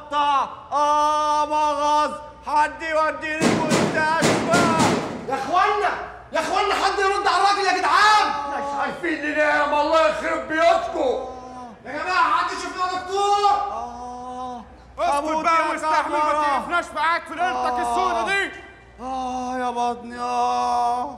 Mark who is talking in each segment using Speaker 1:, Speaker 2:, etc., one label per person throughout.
Speaker 1: مقطع اه مغص حد يوديني المستشفى
Speaker 2: يا اخوانا يا اخوانا حد يرد على الراجل يا جدعان
Speaker 1: مش عارفين ننام الله يخرب بيوتكم
Speaker 2: يا جماعه حد يشوف لنا دكتور
Speaker 1: اسكت بقى واستحمل ما تقفناش معاك في ليلتك السودة دي اه يا بطني اه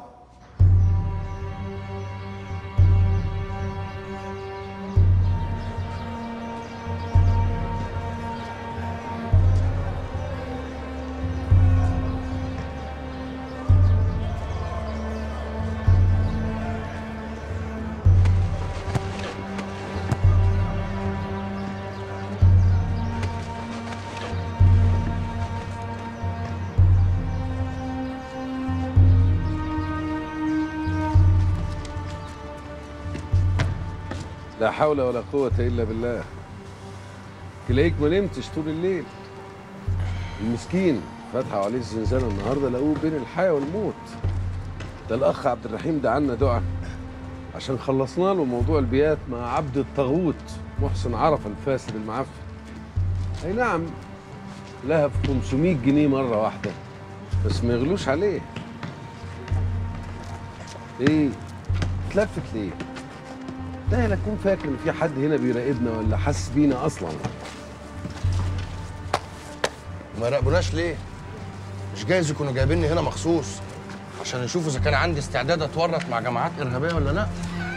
Speaker 3: لا حول ولا قوة إلا بالله تلاقيك ما نمتش طول الليل المسكين فتحوا عليه الزنزانة النهاردة لقوه بين الحياة والموت ده الأخ عبد الرحيم دعنا دعاء عشان خلصنا له موضوع البيات مع عبد الطاغوت محسن عرفة الفاسد المعفن أي نعم لها في 500 جنيه مرة واحدة بس ما يغلوش عليه ايه اتلفت ليه ده لا تكون فاكر ان في حد هنا بيراقبنا ولا حاسس بينا اصلا
Speaker 2: ما يراقبوناش ليه مش جايز يكونوا جايبيني هنا مخصوص عشان يشوفوا اذا كان عندي استعداد اتورط مع جماعات ارهابيه ولا لا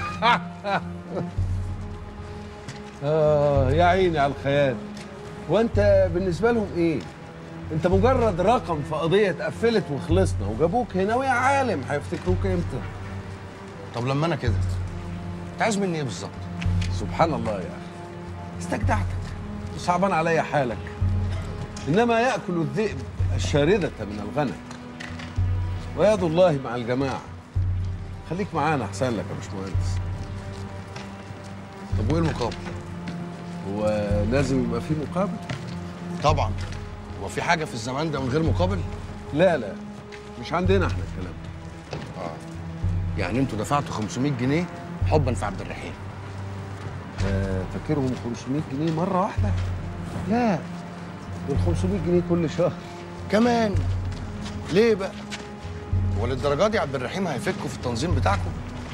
Speaker 3: اه يا عيني على الخيال وانت بالنسبه لهم ايه انت مجرد رقم في قضيه اتقفلت وخلصنا وجابوك هنا ويا عالم هيفتكروك امتى
Speaker 2: طب لما انا كده انت عايز مني ايه بالظبط
Speaker 3: سبحان الله يا اخي استجدعتك صعبان عليا حالك انما ياكل الذئب الشارده من الغنم ويد الله مع الجماعه خليك معانا احسن لك يا باشمهندس
Speaker 2: طب وايه المقابل
Speaker 3: هو لازم يبقى في مقابل
Speaker 2: طبعا هو في حاجه في الزمان ده من غير مقابل
Speaker 3: لا لا مش عندنا احنا الكلام ده
Speaker 2: يعني انتوا دفعتوا 500 جنيه حبا في عبد الرحيم
Speaker 3: آه، فاكرهم 500 جنيه مره واحده لا دول 500 جنيه كل شهر
Speaker 2: كمان ليه بقى هو للدرجه دي عبد الرحيم هيفكوا في التنظيم بتاعكم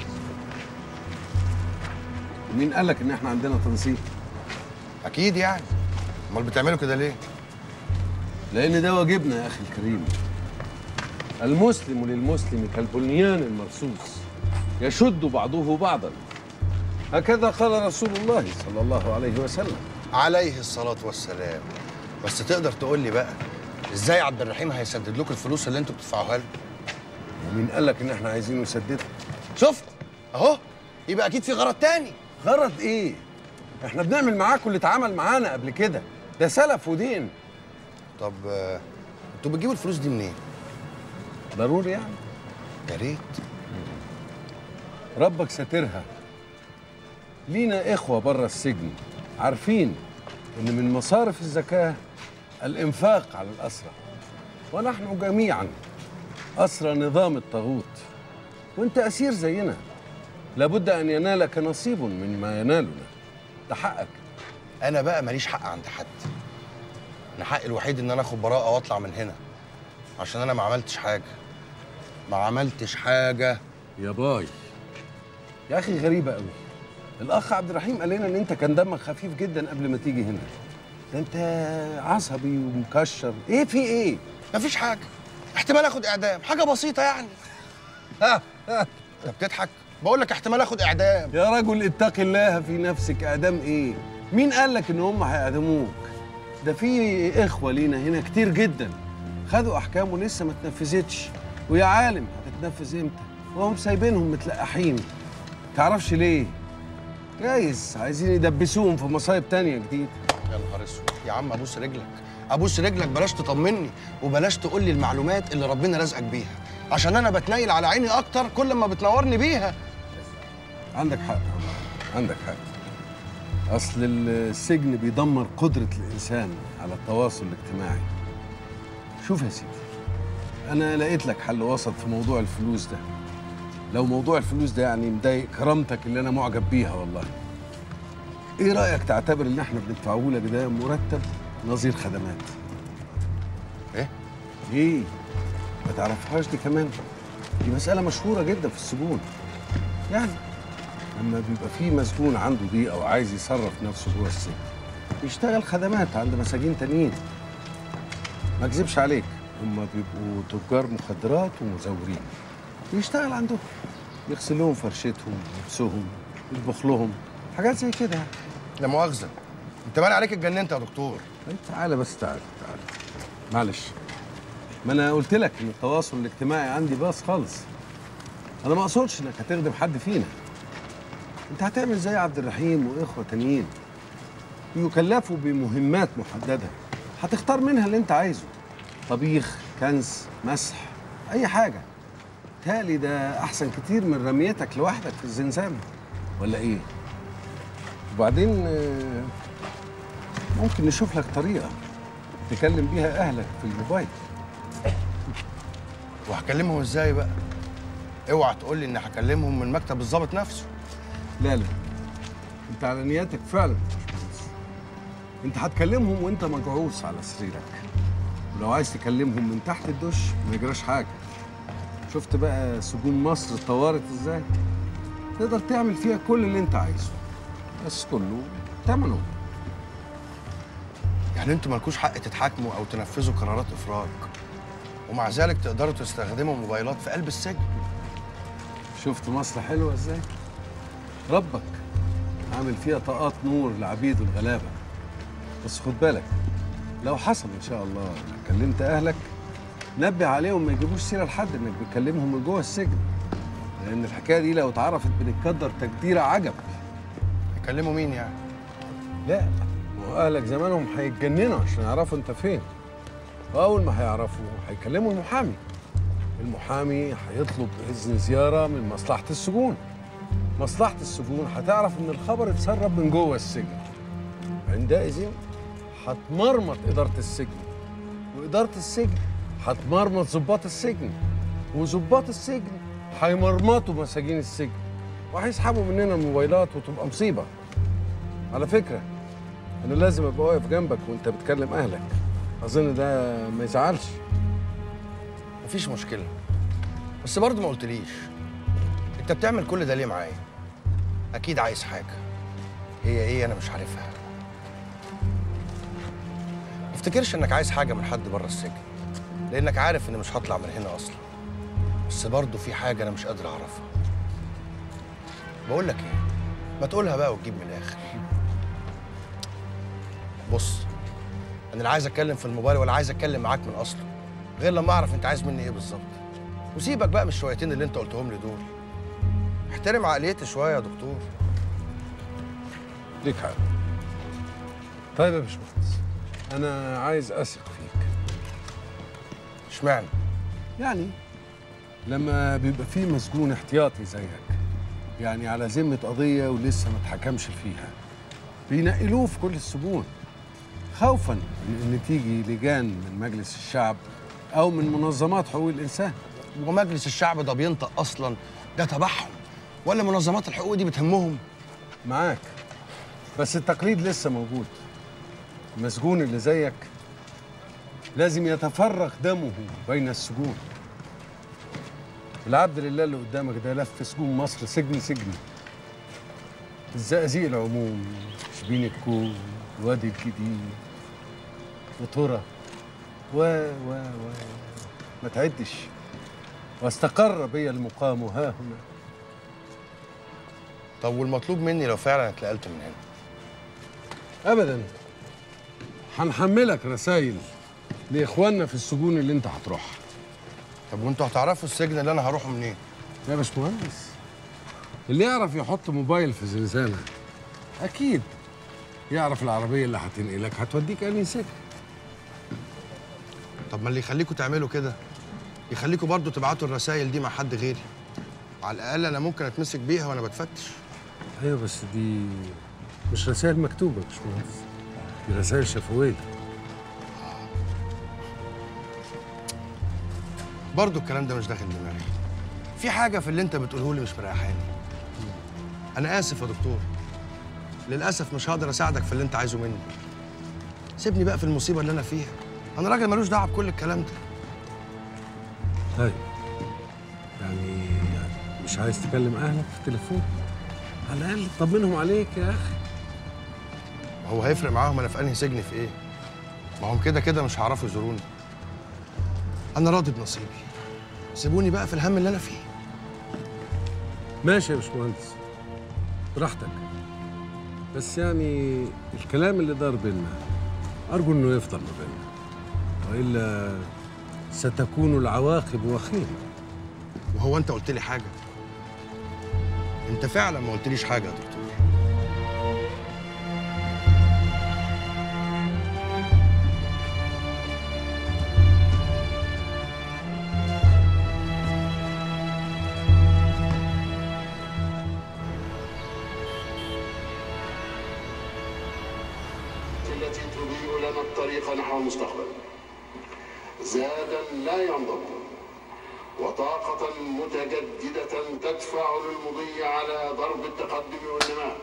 Speaker 3: مين قال لك ان احنا عندنا تنظيم
Speaker 2: اكيد يعني امال بتعملوا كده ليه
Speaker 3: لان ده واجبنا يا اخي الكريم المسلم للمسلم كالبنيان المرصوص يشد بعضه بعضا هكذا قال رسول الله صلى الله عليه وسلم
Speaker 2: عليه الصلاه والسلام بس تقدر تقول لي بقى ازاي عبد الرحيم هيسدد لكم الفلوس اللي انتوا بتدفعوها له
Speaker 3: ومين قال لك ان احنا عايزين نسددها
Speaker 2: شفت اهو يبقى اكيد في غرض تاني
Speaker 3: غرض ايه احنا بنعمل معاكم اللي اتعمل معانا قبل كده ده سلف ودين
Speaker 2: طب آه، انتوا بتجيبوا الفلوس دي منين
Speaker 3: ضروري يعني
Speaker 2: يا ريت
Speaker 3: ربك ساترها لينا إخوة بره السجن عارفين إن من مصارف الزكاة الإنفاق على الأسرى ونحن جميعا أسرى نظام الطاغوت وأنت أسير زينا لابد أن ينالك نصيب مما ينالنا ده حقك
Speaker 2: انا بقى ماليش حق عند حد انا حقي الوحيد ان انا اخد براءه واطلع من هنا عشان انا ما عملتش حاجه ما عملتش حاجه
Speaker 3: يا باي يا أخي غريبة قوي الأخ عبد الرحيم قال لنا إن أنت كان دمك خفيف جدا قبل ما تيجي هنا ده أنت عصبي ومكشر إيه في إيه؟
Speaker 2: مفيش حاجه احتمال اخد اعدام حاجه بسيطه يعني انت بتضحك بقول لك احتمال اخد اعدام
Speaker 3: يا رجل اتق الله في نفسك اعدام ايه مين قال لك ان هم هيعدموك ده في اخوه لينا هنا كتير جدا خدوا احكام ولسه ما اتنفذتش ويا عالم هتتنفذ امتى وهم سايبينهم متلقحين تعرفش ليه جايز عايزين يدبسوهم في مصايب تانية جديد
Speaker 2: يا نهار اسود يا عم ابوس رجلك ابوس رجلك بلاش تطمني وبلاش تقول لي المعلومات اللي ربنا رزقك بيها عشان انا بتنيل على عيني اكتر كل ما بتنورني بيها
Speaker 3: عندك حق عندك حق اصل السجن بيدمر قدره الانسان على التواصل الاجتماعي شوف يا سيدي انا لقيت لك حل وسط في موضوع الفلوس ده لو موضوع الفلوس ده يعني مضايق كرامتك اللي انا معجب بيها والله ايه رايك تعتبر ان احنا بندفعه لك ده مرتب نظير خدمات
Speaker 2: ايه
Speaker 3: ايه ما تعرفهاش دي كمان دي مسألة مشهورة جدا في السجون يعني لما بيبقى في مسجون عنده ضيقة وعايز يصرف نفسه جوه السجن يشتغل خدمات عند مساجين تانيين ما اكذبش عليك هم بيبقوا تجار مخدرات ومزورين يشتغل عندهم يغسل لهم فرشتهم لبسهم يطبخ لهم حاجات زي كده يعني
Speaker 2: لا مؤاخذه انت باين عليك اتجننت يا دكتور
Speaker 3: طيب تعالى بس تعالى تعالى معلش ما انا قلت لك ان التواصل الاجتماعي عندي باص خالص انا ما اقصدش انك هتخدم حد فينا انت هتعمل زي عبد الرحيم واخوه تانيين يكلفوا بمهمات محدده هتختار منها اللي انت عايزه طبيخ كنس مسح اي حاجه تالي ده احسن كتير من رميتك لوحدك في الزنزانه ولا ايه وبعدين آه، ممكن نشوف لك طريقه تكلم بيها اهلك في الموبايل
Speaker 2: وهكلمهم ازاي بقى اوعى تقول لي اني هكلمهم من مكتب الضابط نفسه
Speaker 3: لا لا انت على نياتك فعلا مش بس. انت هتكلمهم وانت مجعوص على سريرك ولو عايز تكلمهم من تحت الدش ما يجراش حاجه شفت بقى سجون مصر اتطورت ازاي تقدر تعمل فيها كل اللي انت عايزه بس كله تمنه
Speaker 2: يعني انتوا مالكوش حق تتحاكموا او تنفذوا قرارات افراج ومع ذلك تقدروا تستخدموا موبايلات في قلب السجن
Speaker 3: شفت مصر حلوه ازاي ربك عامل فيها طاقات نور لعبيد الغلابه بس خد بالك لو حصل ان شاء الله انك كلمت اهلك نبه عليهم ما يجيبوش سيره لحد انك بتكلمهم من جوه السجن لان الحكايه دي لو اتعرفت بنتقدر تقدير عجب
Speaker 2: يكلموا مين يعني
Speaker 3: لا واهلك زمانهم هيتجننوا عشان يعرفوا انت فين واول ما هيعرفوا هيكلموا المحامي المحامي هيطلب اذن زياره من مصلحه السجون مصلحه السجون هتعرف ان الخبر اتسرب من جوه السجن عندئذ هتمرمط اداره السجن واداره السجن هتمرمط ضباط السجن وضباط السجن هيمرمطوا مساجين السجن وهيسحبوا مننا الموبايلات وتبقى مصيبه على فكره انا لازم ابقى واقف جنبك وانت بتكلم اهلك اظن ده ما يزعلش
Speaker 2: مفيش مشكله بس برضه ما قلتليش انت بتعمل كل ده ليه معايا اكيد عايز حاجه هي ايه انا مش عارفها ما افتكرش انك عايز حاجه من حد بره السجن لانك عارف اني مش هطلع من هنا اصلا بس برضه في حاجه انا مش قادر اعرفها بقول لك ايه ما تقولها بقى وتجيب من الاخر بص انا لا عايز اتكلم في الموبايل ولا عايز اتكلم معاك من اصله غير لما اعرف انت عايز مني ايه بالظبط وسيبك بقى من الشويتين اللي انت قلتهم لي دول احترم عقليتي شويه يا دكتور
Speaker 3: ليك حق طيب يا باشمهندس انا عايز اثق فيك
Speaker 2: اشمعنى
Speaker 3: يعني لما بيبقى في مسجون احتياطي زيك يعني على ذمة قضية ولسه ما اتحكمش فيها بينقلوه في كل السجون خوفا من ان تيجي لجان من مجلس الشعب او من منظمات حقوق الانسان
Speaker 2: ومجلس الشعب ده بينطق اصلا ده تبعهم ولا منظمات الحقوق دي بتهمهم
Speaker 3: معاك بس التقليد لسه موجود المسجون اللي زيك لازم يتفرغ دمه بين السجون العبد لله اللي قدامك ده لف سجون مصر سجن سجن الزقازيق العموم شبين الكوم وادي الجديد وترى و و و ما تعدش واستقر بي المقام ها هنا
Speaker 2: طب والمطلوب مني لو فعلا اتنقلت من هنا
Speaker 3: ابدا هنحملك رسائل لاخواننا في السجون اللي انت هتروحها
Speaker 2: طب وانتوا هتعرفوا السجن اللي انا هروحه منين
Speaker 3: يا باشمهندس اللي يعرف يحط موبايل في زنزانه اكيد يعرف العربيه اللي هتنقلك هتوديك انهي سجن
Speaker 2: طب ما اللي يخليكوا تعملوا كده يخليكوا برضو تبعتوا الرسائل دي مع حد غيري على الاقل انا ممكن اتمسك بيها وانا بتفتش
Speaker 3: ايوه بس دي مش رسائل مكتوبه يا باشمهندس دي رسائل شفويه
Speaker 2: برضو الكلام ده مش داخل دماغي في حاجه في اللي انت بتقوله لي مش مريحاني انا اسف يا دكتور للاسف مش هقدر اساعدك في اللي انت عايزه مني سيبني بقى في المصيبه اللي انا فيها انا راجل ملوش دعوه بكل الكلام ده
Speaker 3: طيب يعني مش عايز تكلم اهلك في التليفون على الاقل طمنهم عليك يا اخي
Speaker 2: ما هو هيفرق معاهم انا في انهي سجن في ايه ما هم كده كده مش هيعرفوا يزوروني انا راضي بنصيبي سيبوني بقى في الهم اللي انا فيه
Speaker 3: ماشي يا باشمهندس براحتك بس يعني الكلام اللي دار بينا ارجو انه يفضل ما بيننا والا ستكون العواقب وخيمه
Speaker 2: وهو انت قلت لي حاجه انت فعلا ما قلتليش حاجه يا دكتور
Speaker 4: التي تضيء لنا الطريق نحو المستقبل زادا لا ينضب وطاقة متجددة تدفع للمضي على درب التقدم والنماء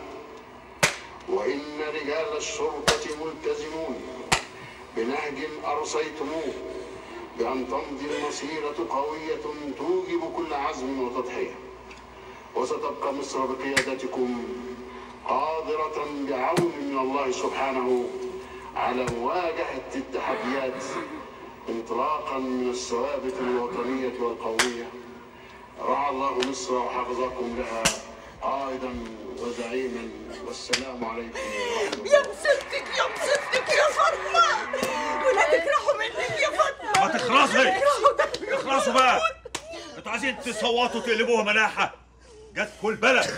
Speaker 4: وإن رجال الشرطة ملتزمون بنهج أرسيتموه بأن تمضي المسيرة قوية توجب كل عزم وتضحية وستبقى مصر بقيادتكم قادرة بعون من الله سبحانه على مواجهة التحديات انطلاقا من الثوابت الوطنية والقومية رعى الله مصر وحفظكم لها قائدا وزعيما والسلام عليكم ورحمة الله
Speaker 5: يا مصيبتك يا مصيبتك يا فاطمة ولادك راحوا منك يا فاطمة
Speaker 6: ما تخلصي
Speaker 5: راحوا ده
Speaker 6: اخلصوا بقى انتوا عايزين تصوتوا تقلبوها مناحة جت كل بلد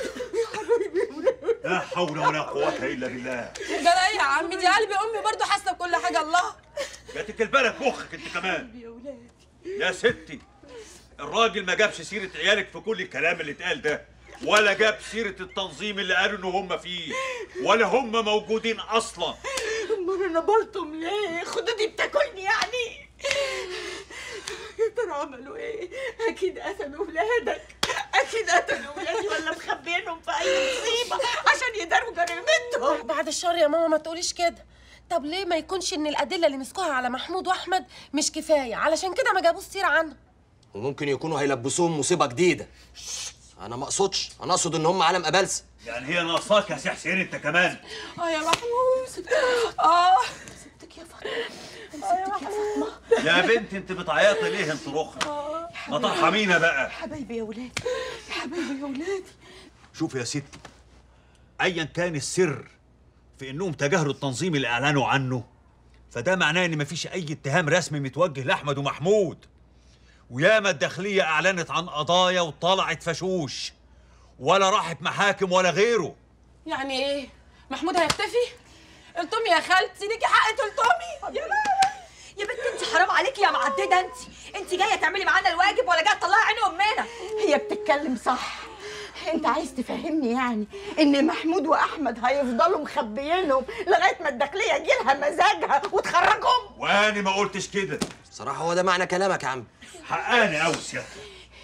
Speaker 6: لا حول ولا قوة إلا بالله
Speaker 7: جرى ايه يا عمي دي قلبي امي برضو حاسه بكل حاجه الله
Speaker 6: جاتك البلد مخك انت كمان يا ستي الراجل ما جابش سيرة عيالك في كل الكلام اللي اتقال ده ولا جاب سيرة التنظيم اللي قالوا ان هم فيه ولا هم موجودين اصلا
Speaker 5: امال انا بلطم ليه خدودي بتاكلني يعني يا ترى عملوا ايه اكيد قتلوا ولادك اكيد قتلوا ولادي ولا مخبينهم في اي مصيبه عشان يداروا جريمتهم
Speaker 7: بعد الشر يا ماما ما تقوليش كده طب ليه ما يكونش ان الادله اللي مسكوها على محمود واحمد مش كفايه علشان كده ما جابوش سيره عنه
Speaker 8: وممكن يكونوا هيلبسوهم مصيبه جديده انا ما اقصدش انا اقصد ان هم عالم ابلسه
Speaker 6: يعني هي ناقصاك يا سي حسين انت كمان
Speaker 7: اه يا محمود اه
Speaker 5: سبتك يا فاطمه سبتك يا فاطمه
Speaker 6: يا بنت انت بتعيطي ليه انت رخرة ما ترحمينا بقى
Speaker 5: حبايبي يا ولادي يا حبايبي يا ولادي
Speaker 6: شوف يا ستي ايا كان السر في انهم تجاهلوا التنظيم اللي اعلنوا عنه فده معناه ان مفيش اي اتهام رسمي متوجه لاحمد ومحمود وياما الداخليه اعلنت عن قضايا وطلعت فشوش ولا راحت محاكم ولا غيره
Speaker 7: يعني ايه محمود هيختفي قلتمي يا خالتي ليكي حق تلتمي يا لهوي
Speaker 5: يا بنت انت حرام عليكي يا معدده انت انت جايه تعملي معانا الواجب ولا جايه تطلعي عين امنا هي بتتكلم صح انت عايز تفهمني يعني ان محمود واحمد هيفضلوا مخبيينهم لغايه ما الداخليه يجيلها مزاجها وتخرجهم
Speaker 6: وانا ما قلتش كده
Speaker 8: صراحه هو ده معنى كلامك يا عم
Speaker 6: حقاني قوي سيادتك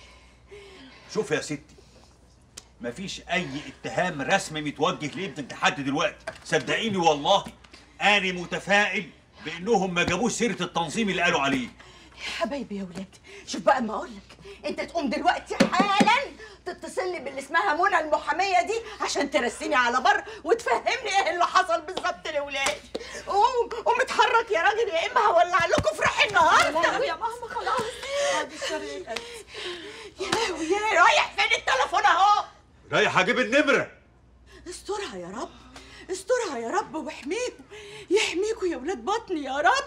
Speaker 6: شوف يا ستي مفيش اي اتهام رسمي متوجه لابنك لحد دلوقتي صدقيني والله انا متفائل بانهم ما جابوش سيره التنظيم اللي قالوا عليه
Speaker 5: يا حبايبي يا ولادي شوف بقى ما اقول لك انت تقوم دلوقتي حالا تتصل لي باللي اسمها منى المحاميه دي عشان ترسيني على بر وتفهمني ايه اللي حصل بالظبط لولادي قوم قوم اتحرك يا راجل يا اما هولع لكم فرح النهارده يا ماما خلاص بعد الشر يا لهوي يا رايح فين التليفون اهو
Speaker 6: رايح اجيب النمره
Speaker 5: استرها يا رب استرها يا رب واحميكوا يحميكوا يا ولاد بطني يا رب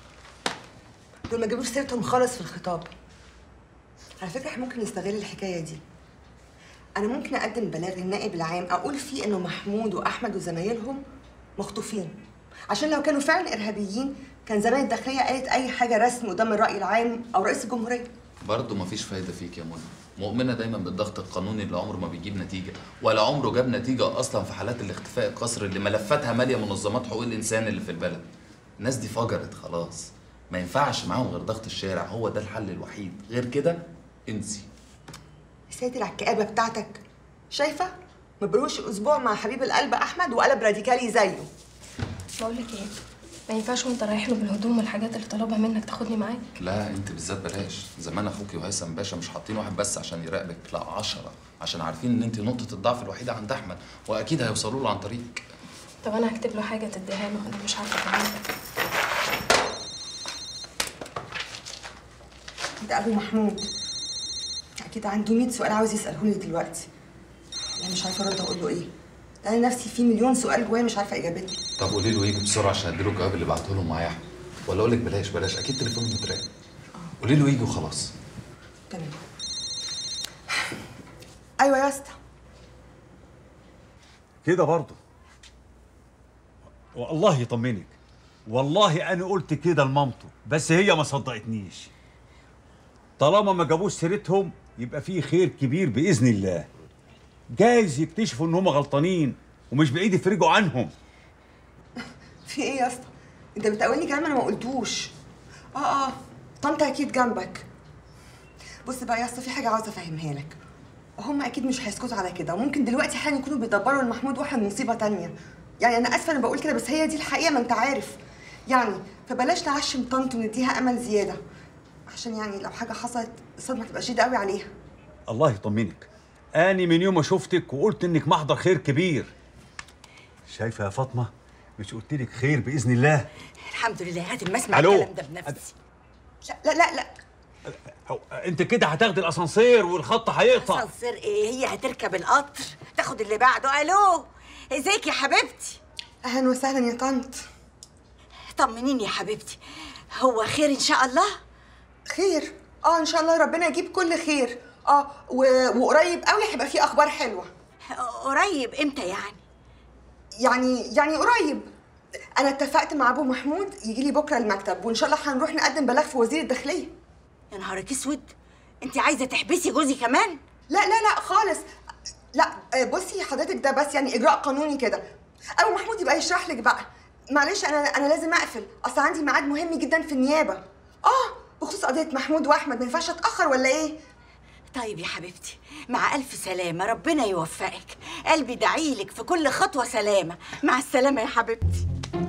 Speaker 9: دول ما جابوش سيرتهم خالص في الخطاب على فكره احنا ممكن نستغل الحكايه دي انا ممكن اقدم بلاغ للنائب العام اقول فيه انه محمود واحمد وزمايلهم مخطوفين عشان لو كانوا فعلا ارهابيين كان زمان الداخليه قالت اي حاجه رسم قدام الراي العام او رئيس الجمهوريه
Speaker 10: برضه مفيش فايدة فيك يا منى مؤمنة دايما بالضغط القانوني اللي عمره ما بيجيب نتيجة ولا عمره جاب نتيجة أصلا في حالات الاختفاء القسري اللي ملفاتها مالية منظمات حقوق الإنسان اللي في البلد الناس دي فجرت خلاص ما ينفعش معاهم غير ضغط الشارع هو ده الحل الوحيد غير كده انسي
Speaker 9: يا ساتر على الكآبه بتاعتك شايفه ما بروش اسبوع مع حبيب القلب احمد وقلب راديكالي زيه
Speaker 5: بقول لك ايه
Speaker 11: ما ينفعش وانت رايح له بالهدوم والحاجات اللي طلبها منك تاخدني معاك
Speaker 10: لا انت بالذات بلاش زمان اخوكي وهيثم باشا مش حاطين واحد بس عشان يراقبك لا عشرة عشان عارفين ان انت نقطة الضعف الوحيدة عند احمد واكيد هيوصلوا له عن طريقك
Speaker 11: طب انا هكتب له حاجه تديها له انا مش عارفه اكلمك
Speaker 9: ده ابو محمود اكيد عنده 100 سؤال عاوز يساله لي دلوقتي انا مش عارفه ارد اقول له ايه ده انا نفسي في مليون سؤال جوايا مش عارفه اجابتهم
Speaker 10: طب قولي له يجي بسرعة عشان اديله الجواب اللي بعته له معايا احمد ولا اقول لك بلاش بلاش اكيد تليفونه متراقب قولي له يجي وخلاص
Speaker 9: تمام ايوه يا اسطى
Speaker 6: كده برضه والله يطمنك والله انا قلت كده لمامته بس هي ما صدقتنيش طالما ما جابوش سيرتهم يبقى في خير كبير باذن الله جايز يكتشفوا ان هم غلطانين ومش بعيد يفرجوا عنهم
Speaker 9: في ايه يا اسطى انت بتقولني كلام انا ما قلتوش اه اه طنط اكيد جنبك بص بقى يا اسطى في حاجه عاوزه افهمها لك هم اكيد مش هيسكتوا على كده وممكن دلوقتي حالا يكونوا بيدبروا لمحمود واحد مصيبه تانية يعني انا اسفه انا بقول كده بس هي دي الحقيقه ما انت عارف يعني فبلاش نعشم طنط ونديها امل زياده عشان يعني لو حاجه حصلت الصدمه تبقى شديده قوي عليها
Speaker 6: الله يطمنك اني من يوم ما شفتك وقلت انك محضر خير كبير شايفه يا فاطمه مش قلت لك خير باذن الله
Speaker 5: الحمد لله هات ما اسمع
Speaker 6: ألو.
Speaker 5: الكلام ده بنفسي
Speaker 9: لا لا لا لا
Speaker 6: أو انت كده هتاخدي الاسانسير والخط هيقطع
Speaker 5: اسانسير ايه هي هتركب القطر تاخد اللي بعده الو ازيك يا حبيبتي
Speaker 9: اهلا وسهلا يا طنط
Speaker 5: طمنيني يا حبيبتي هو خير ان شاء الله
Speaker 9: خير اه ان شاء الله ربنا يجيب كل خير اه و... وقريب قوي هيبقى في اخبار حلوه
Speaker 5: قريب امتى يعني
Speaker 9: يعني يعني قريب انا اتفقت مع ابو محمود يجي لي بكره المكتب وان شاء الله هنروح نقدم بلاغ في وزير الداخليه
Speaker 5: يا نهارك اسود انت عايزه تحبسي جوزي كمان
Speaker 9: لا لا لا خالص لا آه، بصي حضرتك ده بس يعني اجراء قانوني كده ابو محمود يبقى يشرح لك بقى معلش انا انا لازم اقفل اصل عندي ميعاد مهم جدا في النيابه اه بخصوص قضيه محمود واحمد ما ينفعش اتاخر ولا ايه
Speaker 5: طيب يا حبيبتي مع ألف سلامة ربنا يوفقك قلبي دعيلك في كل خطوة سلامة مع السلامة يا حبيبتي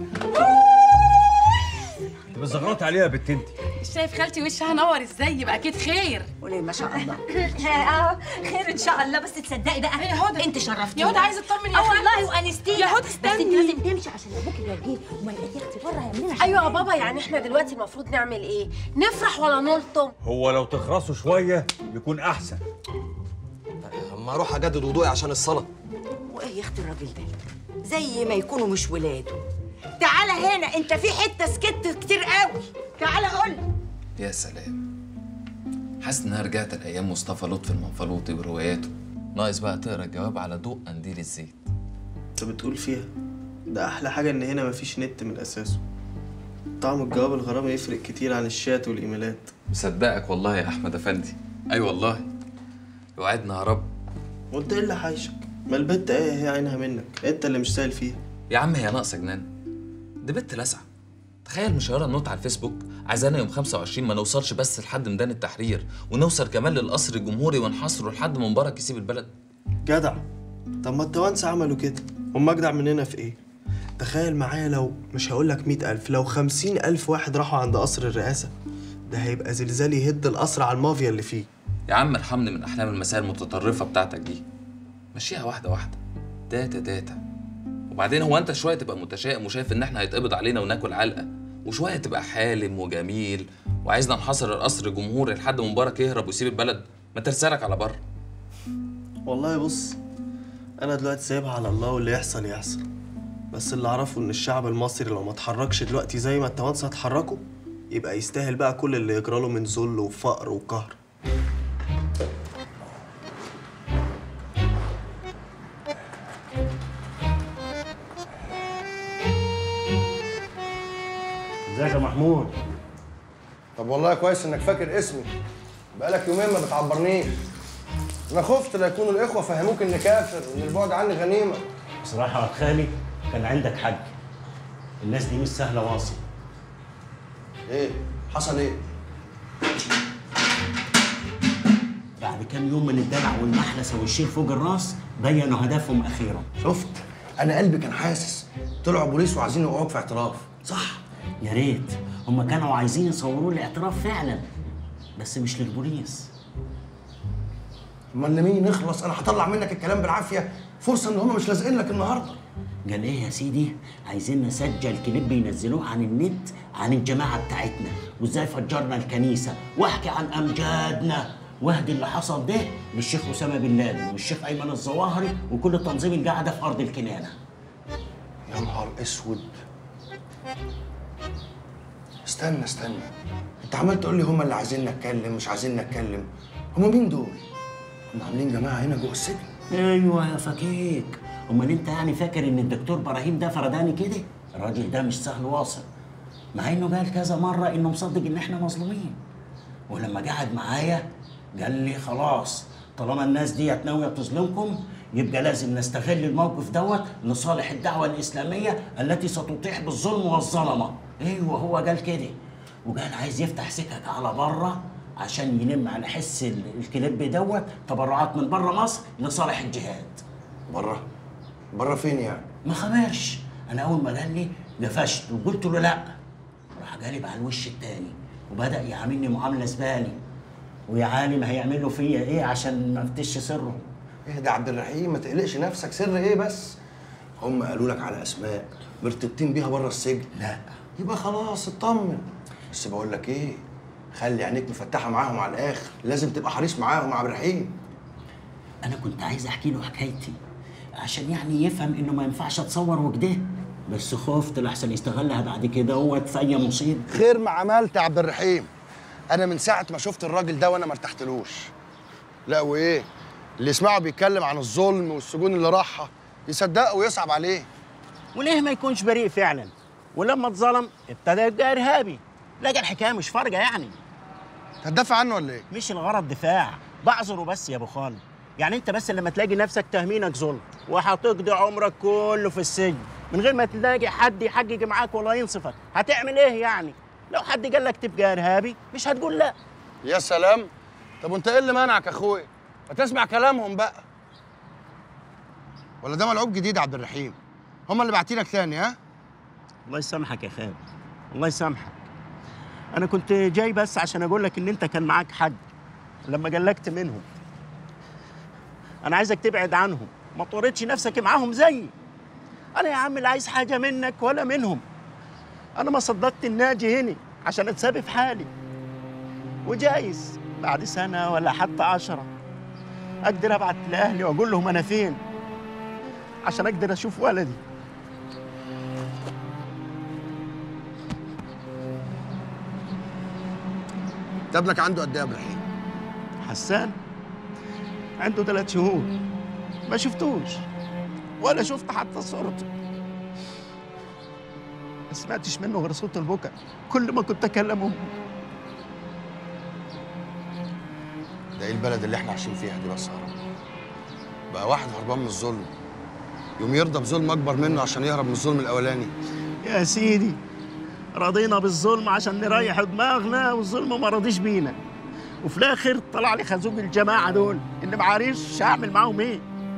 Speaker 6: انت بتزغرطي عليها يا بنت انت
Speaker 7: شايف خالتي وشها نور ازاي يبقى اكيد خير
Speaker 5: قولي ما شاء الله اه خير ان شاء الله بس تصدقي بقى
Speaker 7: يا هدى
Speaker 5: انت شرفتينا
Speaker 7: يا هدى عايزه اطمن يا
Speaker 5: اه
Speaker 7: خالتي
Speaker 5: والله وانستينا
Speaker 7: يا هدى
Speaker 5: بس
Speaker 7: استني
Speaker 5: انت لازم تمشي عشان ابوك يوجيه وما يلاقيكي اختي بره هيعمل لنا
Speaker 7: ايوه يا بابا يعني احنا دلوقتي المفروض نعمل ايه نفرح ولا نلطم
Speaker 6: هو لو تخرسوا شويه يكون احسن
Speaker 8: اما اروح اجدد وضوئي عشان الصلاه
Speaker 5: وايه يا اختي الراجل ده زي ما يكونوا مش ولاده تعالى هنا انت في حته سكت كتير قوي تعالى قول
Speaker 10: يا سلام حاسس ان انا رجعت لايام مصطفى لطفي المنفلوطي ورواياته ناقص بقى تقرا الجواب على ضوء قنديل الزيت
Speaker 12: انت بتقول فيها ده احلى حاجه ان هنا مفيش نت من اساسه طعم الجواب الغرامي يفرق كتير عن الشات والايميلات
Speaker 10: مصدقك والله يا احمد افندي اي والله وعدنا يا رب
Speaker 12: وانت ايه اللي حايشك ما البت ايه هي عينها منك انت اللي مش سائل فيها
Speaker 10: يا عم هي ناقصه جنان دي بنت لسعه تخيل مشهوره النوت على الفيسبوك عايزانا يوم 25 ما نوصلش بس لحد ميدان التحرير ونوصل كمان للقصر الجمهوري ونحاصره لحد ما مبارك يسيب البلد
Speaker 12: جدع طب ما التوانسه عملوا كده هم اجدع مننا في ايه تخيل معايا لو مش هقولك مئة ألف لو خمسين ألف واحد راحوا عند قصر الرئاسة ده هيبقى زلزال يهد القصر على المافيا اللي فيه
Speaker 10: يا عم ارحمني من احلام المسائل المتطرفه بتاعتك دي مشيها واحده واحده داتا داتا وبعدين هو انت شويه تبقى متشائم وشايف ان احنا هيتقبض علينا وناكل علقه وشويه تبقى حالم وجميل وعايزنا نحاصر القصر الجمهوري لحد ما مبارك يهرب ويسيب البلد ما ترسلك على بره
Speaker 12: والله بص انا دلوقتي سايبها على الله واللي يحصل يحصل بس اللي اعرفه ان الشعب المصري لو ما اتحركش دلوقتي زي ما التوانسه اتحركوا يبقى يستاهل بقى كل اللي يجرى له من ذل وفقر وقهر
Speaker 2: ازيك يا محمود طب والله كويس انك فاكر اسمي بقالك يومين ما بتعبرنيش انا خفت لا يكونوا الاخوه فهموك اني كافر وان البعد عني غنيمه
Speaker 13: بصراحة يا خالي كان عندك حق الناس دي مش سهلة واصل
Speaker 2: ايه حصل ايه
Speaker 13: بعد كام يوم من الدلع والمحلسة والشيل فوق الراس بينوا هدفهم أخيرا
Speaker 2: شفت انا قلبي كان حاسس طلعوا بوليس وعايزين يوقعوك في اعتراف
Speaker 13: صح يا ريت هم كانوا عايزين يصوروا لي اعتراف فعلا بس مش للبوليس
Speaker 2: امال لمين نخلص انا هطلع منك الكلام بالعافيه فرصه ان هم مش لازقين لك النهارده
Speaker 13: قال ايه يا سيدي عايزين نسجل كليب ينزلوه عن النت عن الجماعه بتاعتنا وازاي فجرنا الكنيسه واحكي عن امجادنا واهدي اللي حصل ده للشيخ اسامه بن لادن والشيخ ايمن الظواهري وكل التنظيم اللي قاعده في ارض الكنانه
Speaker 2: يا نهار اسود استنى استنى انت عمال تقول لي هم اللي عايزين نتكلم مش عايزين نتكلم هم مين دول هم عاملين جماعه هنا جوه السجن
Speaker 13: ايوه يا فكيك امال انت يعني فاكر ان الدكتور ابراهيم ده فرداني كده الراجل ده مش سهل واصل مع انه قال كذا مره انه مصدق ان احنا مظلومين ولما قعد معايا قال لي خلاص طالما الناس ديت ناويه تظلمكم يبقى لازم نستغل الموقف دوت لصالح الدعوه الاسلاميه التي ستطيح بالظلم والظلمه ايوه هو قال كده وقال عايز يفتح سكك على بره عشان يلم على حس ال- الكليب دوت تبرعات من بره مصر لصالح الجهاد
Speaker 2: بره بره فين يعني
Speaker 13: ما خبرش انا اول ما قال لي قفشت وقلت له لا راح جالب على الوش التاني وبدا يعاملني معامله زبالي ويا عالم هيعمل له فيا ايه عشان ما افتش سره
Speaker 2: اهدى يا عبد الرحيم ما تقلقش نفسك سر ايه بس هم قالوا لك على اسماء مرتبطين بيها بره السجن
Speaker 13: لا
Speaker 2: يبقى خلاص اطمن بس بقول لك ايه خلي عينيك مفتحه معاهم على الاخر لازم تبقى حريص معاهم يا عبد الرحيم
Speaker 13: انا كنت عايز احكي له حكايتي عشان يعني يفهم انه ما ينفعش اتصور وكده بس خفت لحسن يستغلها بعد كده هو في اي مصيبه
Speaker 2: خير ما عملت يا عبد الرحيم انا من ساعه ما شفت الراجل ده وانا ما ارتحتلوش لا وايه اللي يسمعه بيتكلم عن الظلم والسجون اللي راحها يصدقه ويصعب عليه
Speaker 14: وليه ما يكونش بريء فعلا ولما اتظلم ابتدى يبقى ارهابي لقى الحكايه مش فارقه يعني
Speaker 2: هتدافع عنه ولا ايه
Speaker 14: مش الغرض دفاع بعذره بس يا ابو خالد يعني انت بس لما تلاقي نفسك تهمينك ظلم وهتقضي عمرك كله في السجن من غير ما تلاقي حد يحقق معاك ولا ينصفك هتعمل ايه يعني لو حد قال لك تبقى ارهابي مش هتقول لا
Speaker 2: يا سلام طب وانت ايه اللي منعك يا اخويا ما تسمع كلامهم بقى ولا ده ملعوب جديد يا عبد الرحيم هم اللي باعتينك تاني ها
Speaker 14: الله يسامحك يا خالد الله يسامحك انا كنت جاي بس عشان اقول لك ان انت كان معاك حد لما جلكت منهم انا عايزك تبعد عنهم ما تورطش نفسك معاهم زيي انا يا عم لا عايز حاجه منك ولا منهم انا ما صدقت الناجي هنا عشان اتسابي في حالي وجايز بعد سنه ولا حتى عشرة اقدر ابعت لاهلي واقول لهم انا فين عشان اقدر اشوف ولدي
Speaker 2: ده ابنك عنده قد ايه يا عبد الرحيم
Speaker 14: حسان عنده ثلاث شهور ما شفتوش ولا شفت حتى صورته ما سمعتش منه غير صوت البكا كل ما كنت اكلمه
Speaker 2: ده ايه البلد اللي احنا عايشين فيها دي بس يا رب بقى واحد هربان من الظلم يوم يرضى بظلم اكبر منه عشان يهرب من الظلم الاولاني
Speaker 14: يا سيدي رضينا بالظلم عشان نريح دماغنا والظلم ما رضيش بينا وفي الاخر طلع لي خازوق الجماعه دول اللي ما عارفش اعمل معاهم ايه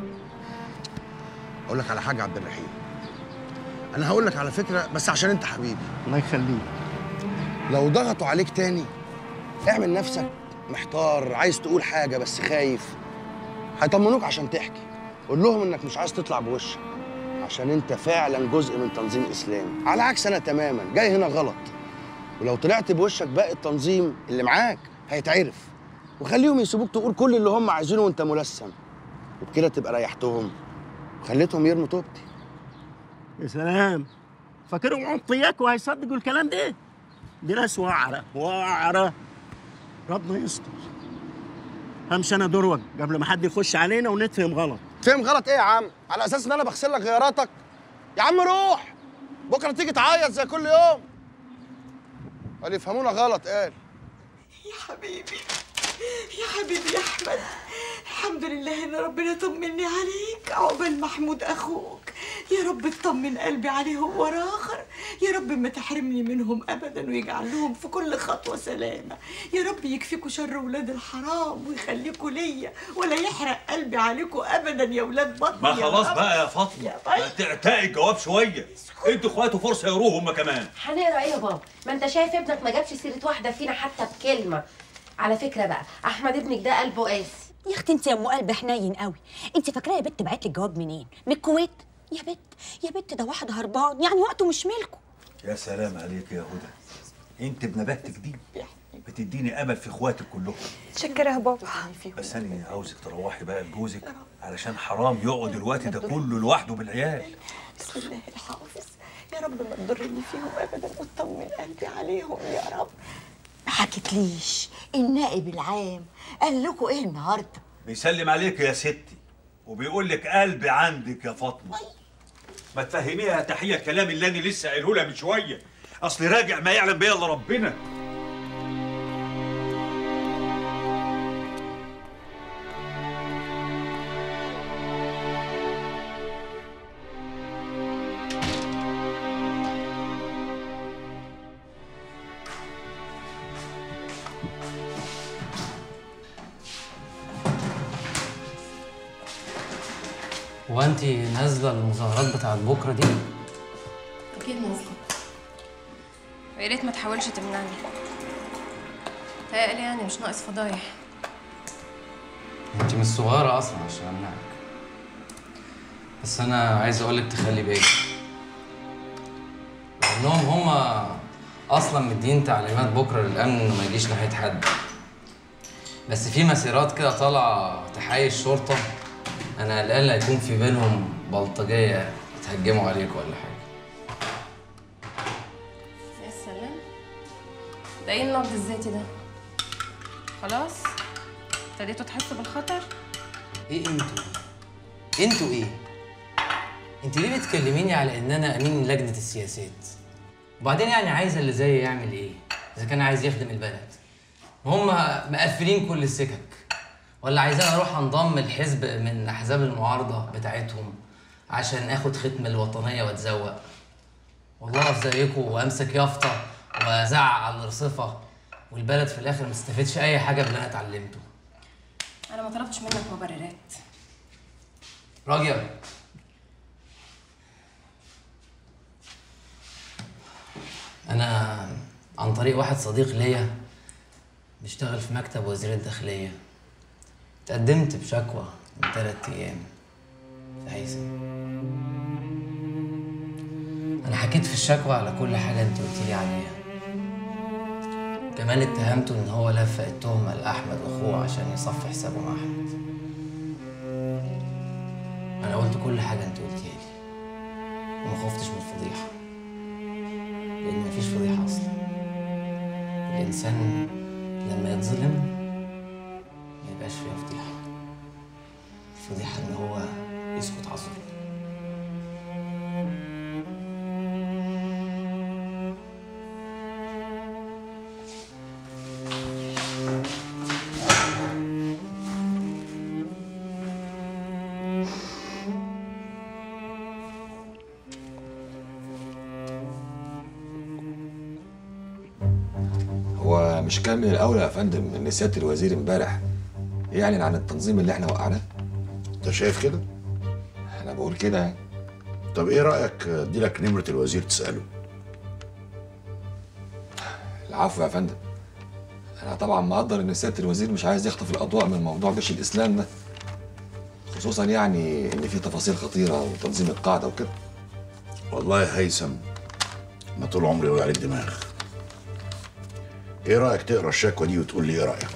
Speaker 2: اقول لك على حاجه يا عبد الرحيم انا هقول لك على فكره بس عشان انت حبيبي
Speaker 14: الله يخليك
Speaker 2: لو ضغطوا عليك تاني اعمل نفسك محتار عايز تقول حاجه بس خايف هيطمنوك عشان تحكي قول لهم انك مش عايز تطلع بوشك عشان انت فعلا جزء من تنظيم اسلامي على عكس انا تماما جاي هنا غلط ولو طلعت بوشك باقي التنظيم اللي معاك هيتعرف وخليهم يسيبوك تقول كل اللي هم عايزينه وانت ملثم وبكده تبقى ريحتهم وخليتهم يرموا توبتي
Speaker 14: يا سلام فاكرهم عطياك وهيصدقوا الكلام ده دي ناس وعرة وعرة ربنا يستر همشي انا دروك قبل ما حد يخش علينا ونتفهم غلط
Speaker 2: فهم غلط ايه يا عم على اساس ان انا بغسل لك غياراتك يا عم روح بكره تيجي تعيط زي كل يوم قال يفهمونا غلط قال
Speaker 5: يا حبيبي يا حبيبي يا احمد الحمد لله ان ربنا طمني عليك عقبال محمود اخوك يا رب تطمن قلبي عليهم ورا اخر يا رب ما تحرمني منهم ابدا ويجعل لهم في كل خطوه سلامه يا رب يكفيكوا شر ولاد الحرام ويخليكوا ليا ولا يحرق قلبي عليكوا ابدا يا ولاد بطني
Speaker 6: ما
Speaker 5: يا
Speaker 6: خلاص
Speaker 5: رب.
Speaker 6: بقى يا فاطمه ما تعتقي الجواب شويه انتوا اخواته فرصه يروحوا هما كمان
Speaker 7: هنقرا ايه يا بابا ما انت شايف ابنك ما جابش سيره واحده فينا حتى بكلمه على فكره بقى احمد ابنك ده قلبه قاسي
Speaker 15: يا اختي انت يا ام قلب حنين قوي انت فاكراه يا بت بعت لك جواب منين من الكويت يا بت يا بت ده واحد هربان يعني وقته مش ملكه
Speaker 6: يا سلام عليك يا هدى انت بنباتك دي بتديني امل في اخواتك كلهم
Speaker 9: شكرا يا بابا
Speaker 6: بس انا عاوزك تروحي بقى لجوزك علشان حرام يقعد الوقت ده كله لوحده بالعيال
Speaker 5: بسم الله الحافظ يا رب ما تضرني فيهم ابدا وتطمن قلبي عليهم يا رب
Speaker 15: ما حكيتليش النائب العام قال لكم ايه النهارده
Speaker 6: بيسلم عليك يا ستي وبيقول لك قلبي عندك يا فاطمه ما تفهميها تحيه الكلام اللي انا لسه قايله لها من شويه اصل راجع ما يعلم بيا الا ربنا
Speaker 16: هو انت نازله المظاهرات بتاعت بكره دي
Speaker 11: اكيد نازله ويا ريت ما تحاولش تمنعني تهيألي يعني مش ناقص فضايح
Speaker 16: انت مش صغيره اصلا عشان امنعك بس انا عايز اقولك تخلي بالك لانهم هما اصلا مدين تعليمات بكره للامن انه ما يجيش ناحيه حد بس في مسيرات كده طالعه تحيي الشرطه انا قلقان لا يكون في بينهم بلطجيه يتهجموا عليك ولا حاجه
Speaker 11: يا سلام ده ايه النقد الذاتي ده خلاص ابتديتوا تحسوا بالخطر
Speaker 16: ايه انتوا انتوا ايه انت ليه بتكلميني على ان انا امين لجنه السياسات وبعدين يعني عايزه اللي زيي يعمل ايه اذا كان عايز يخدم البلد هم مقفلين كل السكك ولا عايزاني اروح انضم لحزب من احزاب المعارضه بتاعتهم عشان اخد ختم الوطنيه واتزوق والله اقف زيكم وامسك يافطه وازعق على الرصفه والبلد في الاخر ما تستفادش اي حاجه باللي انا اتعلمته
Speaker 11: انا ما طلبتش منك مبررات
Speaker 16: راجل انا عن طريق واحد صديق ليا بيشتغل في مكتب وزير الداخليه تقدمت بشكوى من ثلاث ايام في هيثم انا حكيت في الشكوى على كل حاجه انت قلت لي عليها كمان اتهمته ان هو لفق التهمه لاحمد واخوه عشان يصفي حسابه مع احمد انا قلت كل حاجه انت قلتيها لي وما خفتش من الفضيحه لان مفيش فضيحه اصلا الانسان لما يتظلم ما يبقاش فيها فضيحه الفضيحه ان هو يسكت على الظلم
Speaker 17: هو مش كان من الاولى يا فندم ان سياده الوزير امبارح يعلن عن التنظيم اللي احنا وقعناه
Speaker 18: انت شايف كده؟
Speaker 17: انا بقول كده يعني
Speaker 18: طب ايه رايك ادي لك نمره الوزير تساله
Speaker 17: العفو يا فندم انا طبعا مقدر ان سياده الوزير مش عايز يخطف الاضواء من موضوع جيش الاسلام ده خصوصا يعني ان في تفاصيل خطيره وتنظيم القاعده وكده
Speaker 18: والله يا هيثم ما طول عمري وجع عليك دماغ ايه رايك تقرا الشكوى دي وتقول لي ايه رايك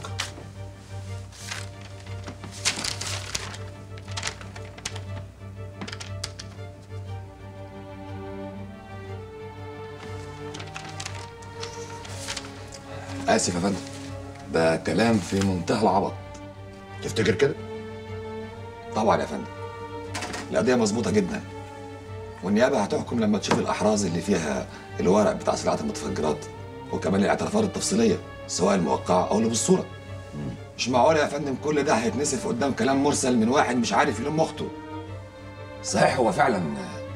Speaker 17: اسف يا فندم ده كلام في منتهى العبط
Speaker 18: تفتكر كده
Speaker 17: طبعا يا فندم القضيه مظبوطه جدا والنيابه هتحكم لما تشوف الاحراز اللي فيها الورق بتاع سلعه المتفجرات وكمان الاعترافات التفصيليه سواء الموقعه او اللي بالصوره مش معقول يا فندم كل ده هيتنسف قدام كلام مرسل من واحد مش عارف يلم اخته صحيح هو فعلا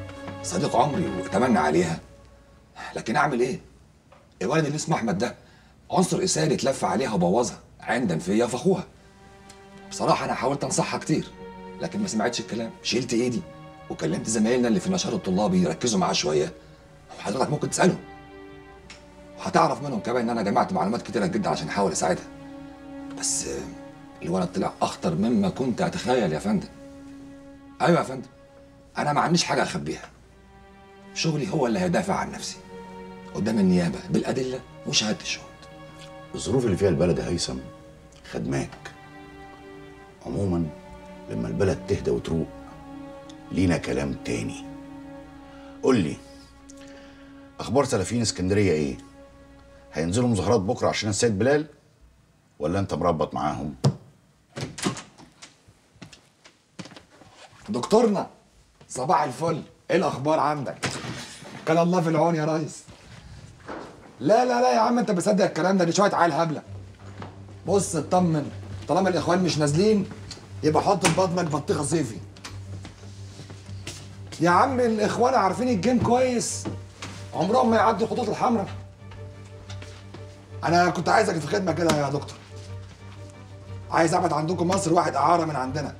Speaker 17: صديق عمري واتمنى عليها لكن اعمل ايه الولد اللي اسمه احمد ده عنصر اثاري اتلف عليها وبوظها عندا فيا فاخوها بصراحه انا حاولت انصحها كتير لكن ما سمعتش الكلام شلت ايدي وكلمت زمايلنا اللي في النشاط الطلابي يركزوا معاه شويه وحضرتك ممكن تسالهم وهتعرف منهم كمان ان انا جمعت معلومات كتيره جدا عشان احاول اساعدها بس آه، الولد طلع اخطر مما كنت اتخيل يا فندم ايوه يا فندم انا ما عنديش حاجه اخبيها شغلي هو اللي هيدافع عن نفسي قدام النيابه بالادله وشهاده الشهود
Speaker 18: الظروف اللي فيها البلد يا هيثم خدماك عموما لما البلد تهدى وتروق لينا كلام تاني قول لي اخبار سلفيين اسكندريه ايه هينزلوا مظاهرات بكره عشان السيد بلال ولا انت مربط معاهم
Speaker 17: دكتورنا صباح الفل ايه الاخبار عندك كان الله في العون يا ريس لا لا لا يا عم انت بتصدق الكلام ده دي شويه عيال هبله بص اطمن طالما الاخوان مش نازلين يبقى حط في بطنك بطيخه صيفي يا عم الاخوان عارفين الجيم كويس عمرهم ما يعدوا الخطوط الحمراء انا كنت عايزك في خدمه كده يا دكتور عايز ابعت عندكم مصر واحد اعاره من عندنا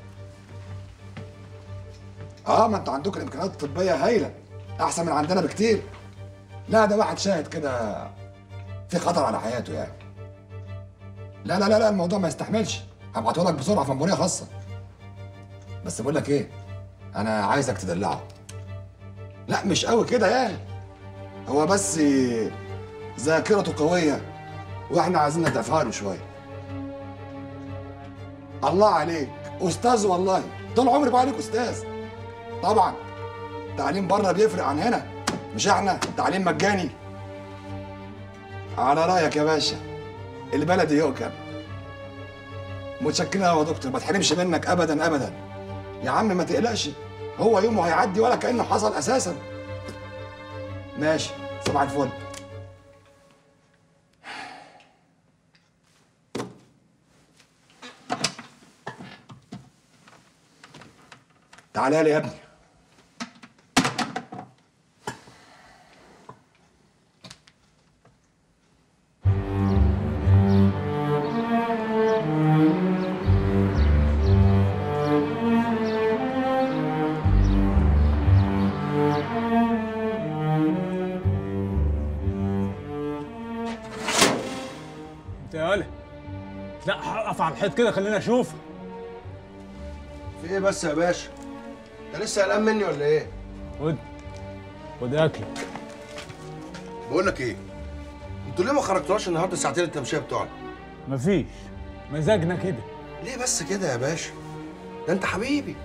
Speaker 17: اه ما انتوا عندكم الامكانيات الطبيه هايله احسن من عندنا بكتير لا ده واحد شاهد كده في خطر على حياته يعني لا لا لا لا الموضوع ما يستحملش هبعته لك بسرعه في ماموريه خاصه بس بقول لك ايه انا عايزك تدلعه لا مش قوي كده يعني هو بس ذاكرته قويه واحنا عايزين ندفع له شويه الله عليك استاذ والله طول عمري بقى عليك استاذ طبعا تعليم بره بيفرق عن هنا مش احنا تعليم مجاني على رايك يا باشا البلد يؤكل متشكرين قوي يا دكتور ما تحرمش منك ابدا ابدا يا عم ما تقلقش هو يومه هيعدي ولا كانه حصل اساسا ماشي صباح الفل تعالى لي يا ابني
Speaker 1: انت يا ولا لا اقف على الحيط كده خلينا اشوف
Speaker 2: في ايه بس يا باشا انت لسه قلقان مني ولا ايه
Speaker 1: خد خد اكلك
Speaker 2: بقول لك ايه انتوا ليه ما خرجتوهاش النهارده ساعتين التمشيه بتوعنا
Speaker 1: مفيش مزاجنا كده
Speaker 2: ليه بس كده يا باشا ده انت حبيبي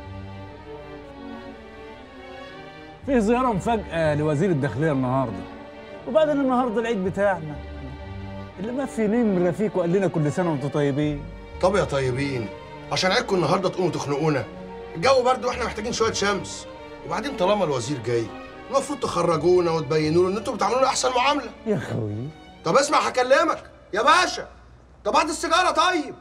Speaker 1: في زياره مفاجاه لوزير الداخليه النهارده وبعدين النهارده العيد بتاعنا اللي ما في نمره فيك وقال لنا كل سنه وانتم طيبين
Speaker 2: طب يا طيبين عشان عيدكم النهارده تقوموا تخنقونا الجو برد واحنا محتاجين شويه شمس وبعدين طالما الوزير جاي المفروض تخرجونا وتبينوا له ان انتوا بتعملوا له احسن معامله
Speaker 1: يا خوي
Speaker 2: طب اسمع هكلمك يا باشا طب هات السيجاره طيب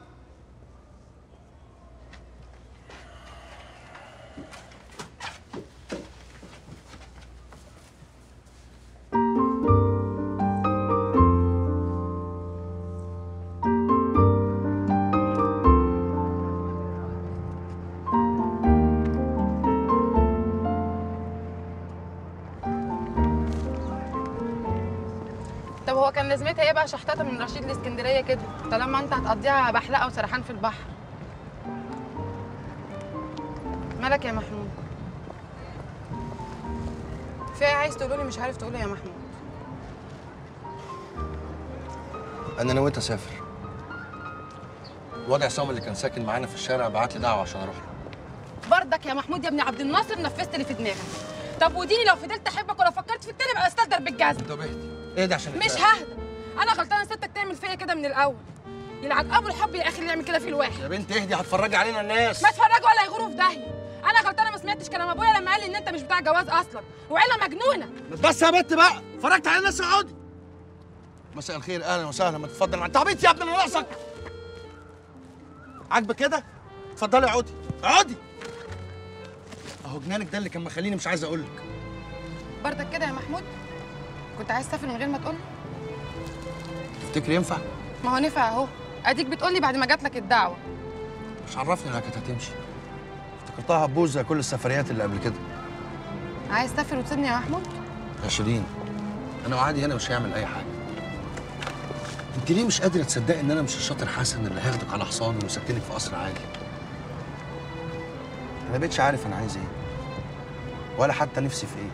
Speaker 11: طب هو كان لازمتها ايه بقى شحطاطه من رشيد لاسكندريه كده طالما انت هتقضيها بحلقه وسرحان في البحر مالك يا محمود في ايه عايز تقوله لي مش عارف تقوله يا محمود
Speaker 2: انا نويت اسافر الواد عصام اللي كان ساكن معانا في الشارع بعت لي دعوه عشان اروح له
Speaker 11: برضك يا محمود يا ابن عبد الناصر نفذت اللي في دماغك طب وديني لو فضلت احبك ولا فكرت في التاني بقى استهدر بالجزم
Speaker 2: طب اهدي اهدي عشان
Speaker 11: مش ههدى انا غلطانه ستك تعمل فيا كده من الاول يلعن ابو الحب يا اخي اللي يعمل كده في الواحد
Speaker 2: يا بنت اهدي هتفرجي علينا الناس
Speaker 11: ما اتفرجوا ولا يغوروا في داهيه انا غلطانه ما سمعتش كلام ابويا لما قال لي ان انت مش بتاع جواز اصلا وعيله مجنونه
Speaker 2: بس يا بنت بقى اتفرجت على الناس اقعدي مساء الخير اهلا وسهلا ما تتفضل معايا انت عبيط يا ابني انا ناقصك عاجبك كده اتفضلي اقعدي اقعدي اهو جنانك ده اللي كان مخليني مش عايز اقول لك
Speaker 19: برضك كده يا محمود كنت عايز تسافر من غير ما تقول
Speaker 2: تفتكر ينفع؟
Speaker 19: ما هو نفع اهو اديك بتقولي بعد ما جات لك الدعوه
Speaker 2: مش عرفني انها كانت هتمشي افتكرتها هتبوظ زي كل السفريات اللي قبل كده
Speaker 19: عايز تسافر وتسيبني يا محمود
Speaker 2: يا شيرين انا وعادي هنا مش هيعمل اي حاجه انت ليه مش قادره تصدقي ان انا مش الشاطر حسن اللي هياخدك على حصان ويسكنك في قصر عالي انا بقتش عارف انا عايز ايه ولا حتى نفسي في ايه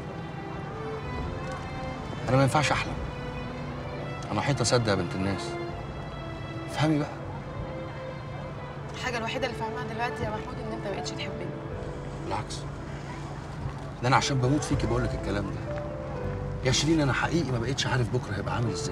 Speaker 2: انا ما ينفعش احلم انا وحيد اصدق يا بنت الناس افهمي بقى
Speaker 19: الحاجه الوحيده اللي فاهمها دلوقتي يا محمود ان انت ما بقتش تحبني
Speaker 2: بالعكس ده انا عشان بموت فيكي بقول لك الكلام ده يا شيرين انا حقيقي ما بقتش عارف بكره هيبقى عامل ازاي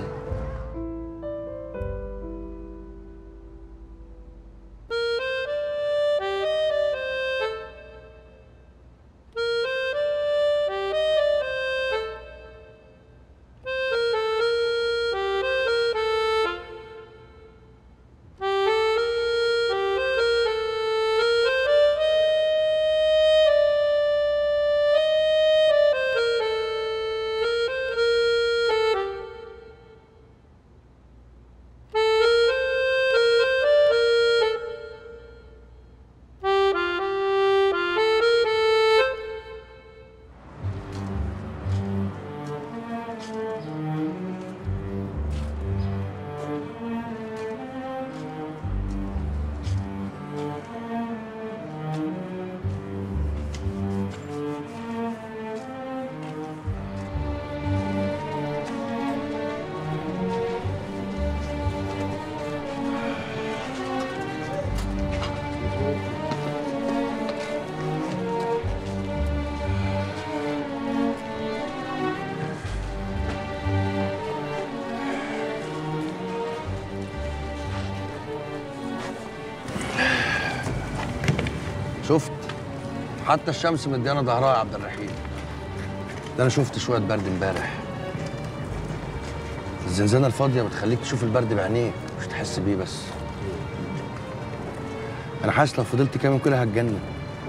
Speaker 2: شفت حتى الشمس مديانا ظهرها يا عبد الرحيم ده انا شفت شويه برد امبارح الزنزانه الفاضيه بتخليك تشوف البرد بعينيك مش تحس بيه بس انا حاسس لو فضلت كام يوم كده هتجنن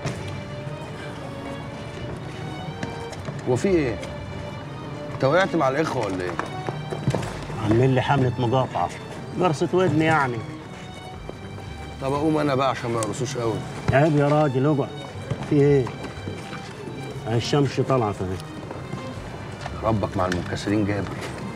Speaker 2: هو في ايه انت وقعت مع الاخوه ولا ايه
Speaker 14: عاملين لي حمله مقاطعه قرصة ودني يعني
Speaker 2: طب اقوم انا بقى عشان ما يقرصوش قوي
Speaker 14: عيب يا راجل اقعد في ايه؟ أهي الشمس طلعت اهي
Speaker 2: ربك مع المنكسرين جابر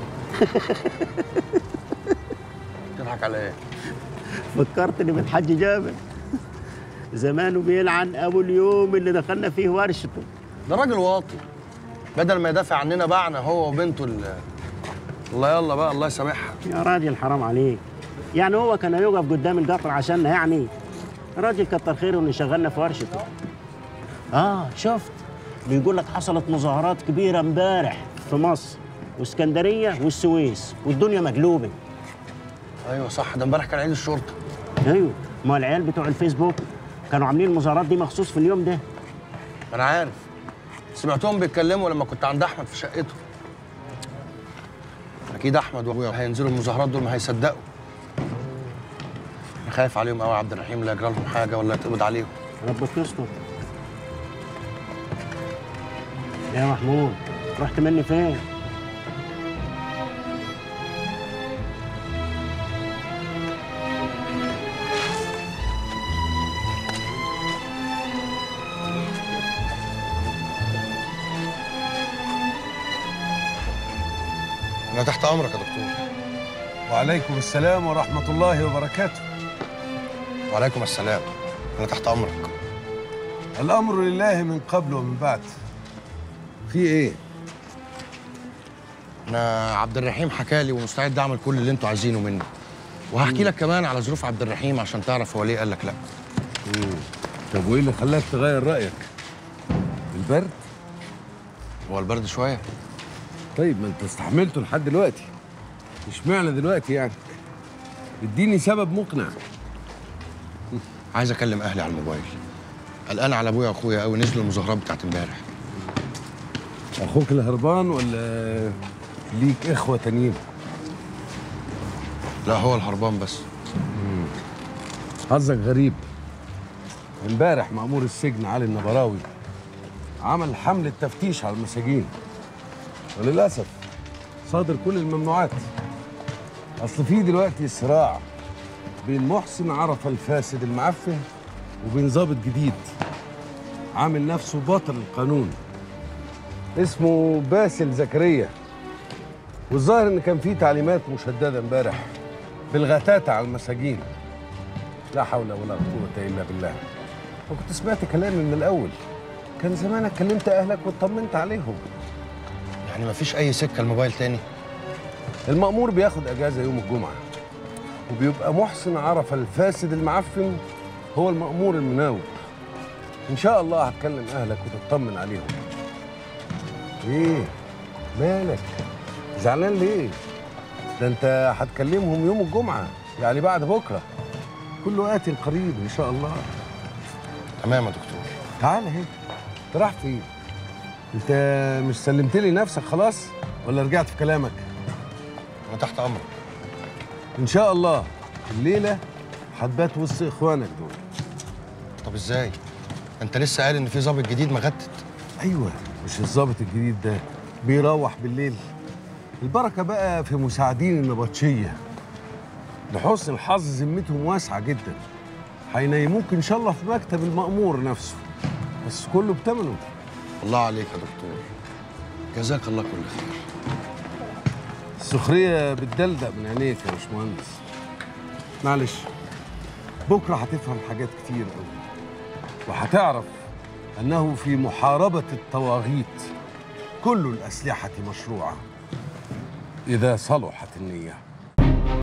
Speaker 2: تضحك على ايه
Speaker 14: فكرتني بالحاج جابر زمانه بيلعن ابو اليوم اللي دخلنا فيه ورشته
Speaker 2: ده راجل واطي بدل ما يدافع عننا باعنا هو وبنته ال- الله يلا بقى الله يسامحها
Speaker 14: يا راجل حرام عليك يعني هو كان يقف قدام القطر عشاننا يعني راجل كتر خيره انه شغلنا في ورشته اه شفت بيقول لك حصلت مظاهرات كبيره امبارح في مصر واسكندريه والسويس والدنيا مقلوبه
Speaker 2: ايوه صح ده امبارح كان عيد الشرطه
Speaker 14: ايوه ما العيال بتوع الفيسبوك كانوا عاملين المظاهرات دي مخصوص في اليوم ده
Speaker 2: ما انا عارف سمعتهم بيتكلموا لما كنت عند احمد في شقته اكيد احمد وابويا هينزلوا المظاهرات دول ما هيصدقوا انا خايف عليهم قوي يا عبد الرحيم لا يجرى لهم حاجه ولا يتقبض عليهم
Speaker 14: ربك يستر يا محمود رحت مني فين؟
Speaker 2: انا تحت امرك يا دكتور
Speaker 3: وعليكم السلام ورحمة الله وبركاته
Speaker 2: وعليكم السلام انا تحت امرك
Speaker 3: الأمر لله من قبل ومن بعد في إيه؟
Speaker 2: انا عبد الرحيم حكالي ومستعد اعمل كل اللي انتوا عايزينه مني وهحكي لك كمان على ظروف عبد الرحيم عشان تعرف هو ليه قال لك لا
Speaker 3: طب وإيه اللي خلاك تغير رأيك؟ البرد؟
Speaker 2: هو البرد شوية
Speaker 3: طيب ما أنت استحملته لحد دلوقتي اشمعنى دلوقتي يعني؟ اديني سبب مقنع
Speaker 2: عايز اكلم اهلي على الموبايل قلقان على ابويا واخويا قوي نزلوا المظاهرات بتاعت امبارح
Speaker 3: أخوك الهربان ولا ليك إخوة تانيين؟
Speaker 2: لا هو الهربان بس
Speaker 3: حظك غريب امبارح مأمور السجن علي النبراوي عمل حملة تفتيش على المساجين وللاسف صادر كل الممنوعات اصل في دلوقتي صراع بين محسن عرف الفاسد المعفن وبين ضابط جديد عامل نفسه بطل القانون اسمه باسل زكريا والظاهر ان كان في تعليمات مشدده امبارح بالغتاتة على المساجين لا حول ولا قوة إلا بالله وكنت سمعت كلامي من الأول كان زمانك كلمت أهلك واطمنت عليهم
Speaker 2: يعني مفيش أي سكة الموبايل تاني
Speaker 3: المأمور بياخد أجازة يوم الجمعة وبيبقى محسن عرف الفاسد المعفن هو المأمور المناوب إن شاء الله هتكلم أهلك وتطمن عليهم إيه مالك زعلان ليه ده أنت هتكلمهم يوم الجمعة يعني بعد بكرة كل وقت قريب إن شاء الله
Speaker 2: تمام يا دكتور
Speaker 3: تعال اهي انت رايح فين انت مش سلمت لي نفسك خلاص ولا رجعت في كلامك
Speaker 2: أنا تحت أمرك
Speaker 3: ان شاء الله الليله هتبات وسط اخوانك دول
Speaker 2: طب إزاي؟ أنت لسه قال إن في ظابط جديد مغتت
Speaker 3: ايوه مش الظابط الجديد ده بيروح بالليل البركه بقى في مساعدين النبطشيه لحسن الحظ ذمتهم واسعه جدا هينيموك ان شاء الله في مكتب المأمور نفسه بس كله بتمنه
Speaker 2: الله عليك يا دكتور جزاك الله كل خير
Speaker 3: السخريه بتدلدق من عينيك يا باشمهندس معلش بكره هتفهم حاجات كتير قوي وهتعرف انه في محاربه الطواغيت كل الاسلحه مشروعه اذا صلحت النيه